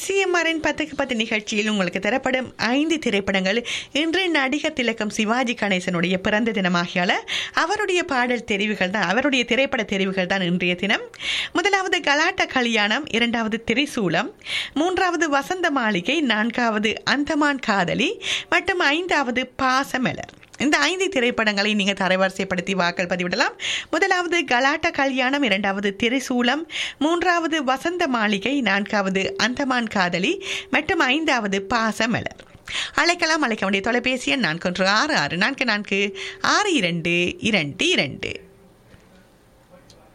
சிஎம்ஆரின் பத்துக்கு பத்து நிகழ்ச்சியில் உங்களுக்கு தரப்படும் ஐந்து திரைப்படங்கள் இன்று நடிகர் திலகம் சிவாஜி கணேசனுடைய பிறந்த தினமாகியால அவருடைய பாடல் தெரிவுகள் தான் அவருடைய திரைப்பட தெரிவுகள் தான் இன்றைய தினம் முதலாவது கலாட்ட கல்யாணம் இரண்டாவது திரிசூலம் மூன்றாவது வசந்த மாளிகை நான்காவது அந்தமான் காதலி மற்றும் ஐந்தாவது பாசமலர் இந்த ஐந்து திரைப்படங்களை நீங்கள் தரவரிசைப்படுத்தி வாக்கள் பதிவிடலாம் முதலாவது கலாட்ட கல்யாணம் இரண்டாவது திரிசூலம் மூன்றாவது வசந்த மாளிகை நான்காவது அந்தமான் காதலி மற்றும் ஐந்தாவது பாசமலர் அழைக்கலாம் அழைக்க வேண்டிய தொலைபேசி எண் நான்கு ஒன்று ஆறு ஆறு நான்கு நான்கு ஆறு இரண்டு இரண்டு இரண்டு